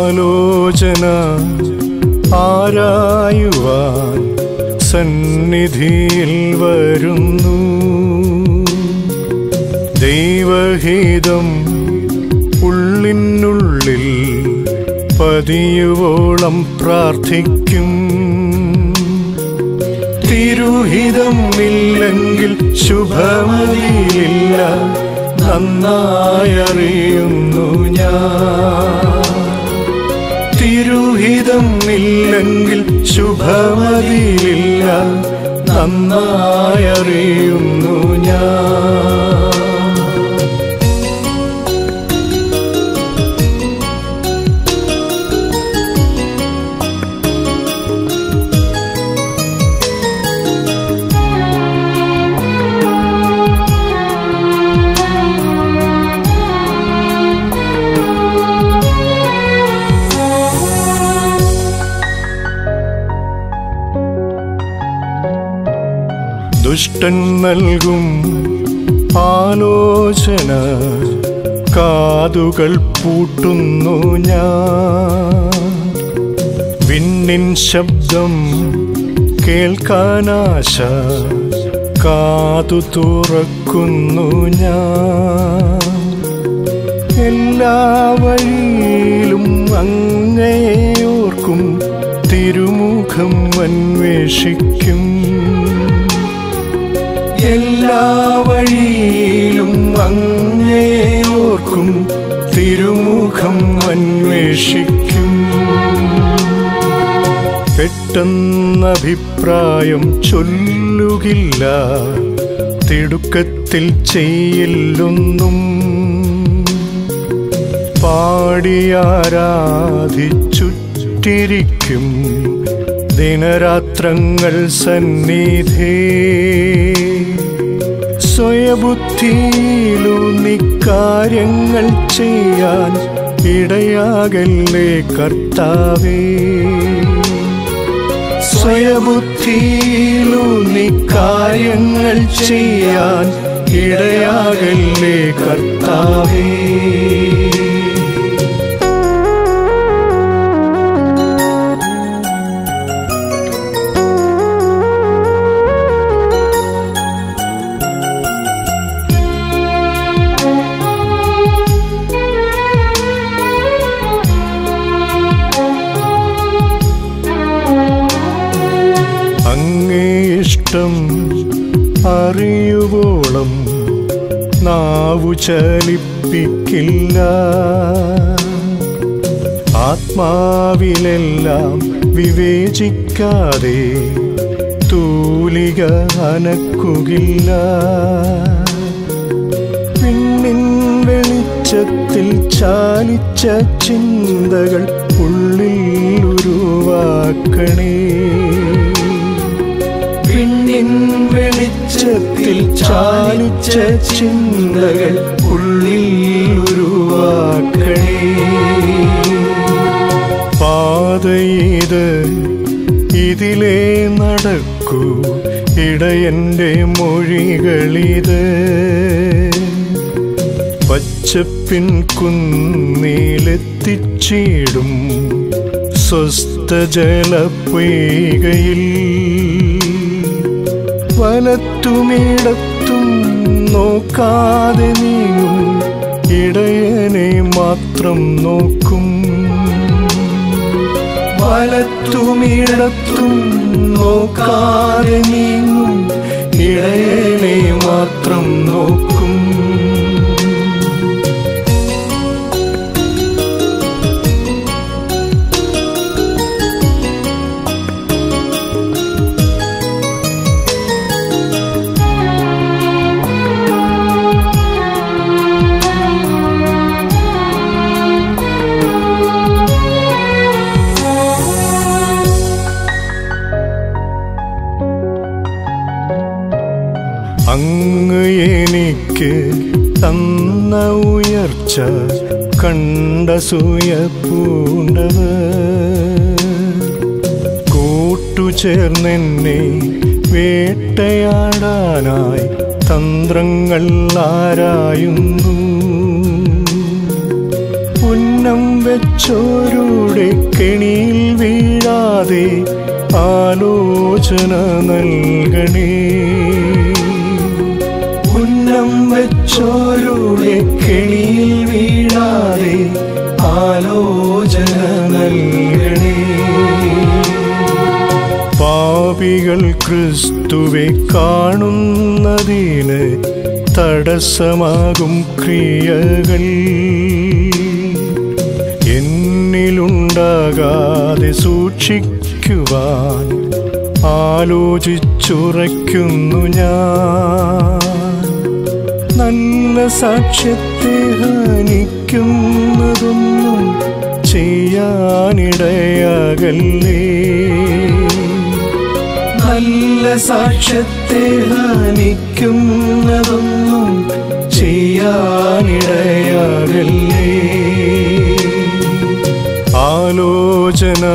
ആലോചന ആരായുവാൻ സന്നിധിയിൽ വരുന്നു ദൈവഹിതം ഉള്ളിനുള്ളിൽ പതിയുവോളം പ്രാർത്ഥിക്കും തിരുഹിതം ഇല്ലെങ്കിൽ ശുഭമതിയില്ല നന്നായറിയുന്നു ഞാൻ തിരുഹിതം ഇല്ലെങ്കിൽ ശുഭമതിയില്ല നന്നായറിയുന്നു ഞാൻ ദുഷ്ടൻ നൽകും ആലോചന കാതുകൾ പൂട്ടുന്നു ഞാൻ വിണ്ണിൻ ശബ്ദം കേൾക്കാനാശ കാതു തുറക്കുന്നു ഞാൻ എല്ലാ വഴിയിലും അങ്ങേയോർക്കും തിരുമുഖം അന്വേഷിക്കും എല്ലാ വഴിയിലും അങ്ങേയോർക്കും തിരുമുഖം അന്വേഷിക്കും പെട്ടെന്നഭിപ്രായം ചൊല്ലുകില്ല തിടുക്കത്തിൽ ചെയ്യില്ലൊന്നും പാടിയാരാധിച്ചുറ്റിരിക്കും ദിനരാത്രങ്ങൾ സന്നിധേ സ്വയബുദ്ധിയിലൂന്നി കാര്യങ്ങൾ ചെയ്യാൻ ഇടയാകല്ലേ കർത്താവേ സ്വയബുദ്ധിയിലൂന്നി കാര്യങ്ങൾ ചെയ്യാൻ ഇടയാകല്ലേ കർത്താവേ അങ്ങേ ഇഷ്ടം അറിയുവോളം നാവു ചലിപ്പിക്കില്ല ആത്മാവിലെല്ലാം വിവേചിക്കാതെ തൂലിക അനക്കുകില്ല പിന്നിൻ വെളിച്ചത്തിൽ ചാലിച്ച ചിന്തകൾ ഉള്ളിൽ ഉരുവാക്കണേ പിന്നിൻ വെളിച്ചത്തിൽ ചാലിച്ച ചിന്തകൾ ഉള്ളിൽ ഉരുവാക്കണേ പാതയത് ഇതിലേ നടക്കൂ ഇടയന്റെ മൊഴികളിത് പച്ചപ്പിൻ കുന്നിലെത്തിച്ചിടും സ്വസ്ഥ ജലപ്പൊയ്കയിൽ വലത്തുമിടത്തും നോക്കാതെ നീങ്ങും ഇടയനെ മാത്രം നോക്കും വലത്തുമിടത്തും നോക്കാതെ നീങ്ങും ഇടയനെ മാത്രം നോക്കും അങ്ങ് എനിക്ക് തന്ന ഉയർച്ച കണ്ട സൂയ പൂണ്ടത് കൂട്ടുചേർന്നെന്നെ വേട്ടയാടാനായി തന്ത്രങ്ങൾ ആരായുന്നു ഉന്നം വെച്ചോരുടെ കെണിയിൽ വീഴാതെ ആലോചന നൽകണേ ഉന്നം വെച്ചോരുടെ കെണിയിൽ വീഴാതെ ആലോചന നൽകണേ പാപികൾ ക്രിസ്തുവെ കാണുന്നതിന് തടസ്സമാകും ക്രിയകൾ എന്നിലുണ്ടാകാതെ സൂക്ഷിക്കുവാൻ ആലോചിച്ചുറയ്ക്കുന്നു ഞാൻ നല്ല സാക്ഷ്യത്തെ ഹനിക്കുന്നതൊന്നും ചെയ്യാനിടയാകല്ലേ നല്ല സാക്ഷ്യത്തെ ഹനിക്കുന്നതൊന്നും ചെയ്യാനിടയാകല്ലേ ആലോചന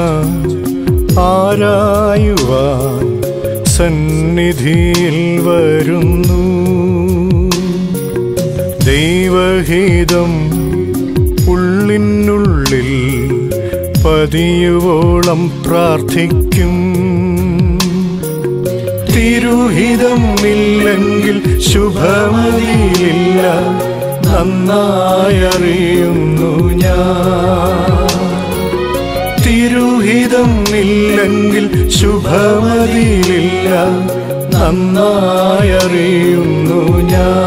ആരായുവാൻ സന്നിധിയിൽ വരുന്നു ദൈവഹിതം ഉള്ളിനുള്ളിൽ പതിയുവോളം പ്രാർത്ഥിക്കും തിരുഹിതം ഇല്ലെങ്കിൽ ശുഭമതിയില്ല നന്നായറിയുന്നു ഞാൻ തിരുഹിതം ഇല്ലെങ്കിൽ ശുഭമതിയില്ല നന്നായറിയുന്നു ഞാൻ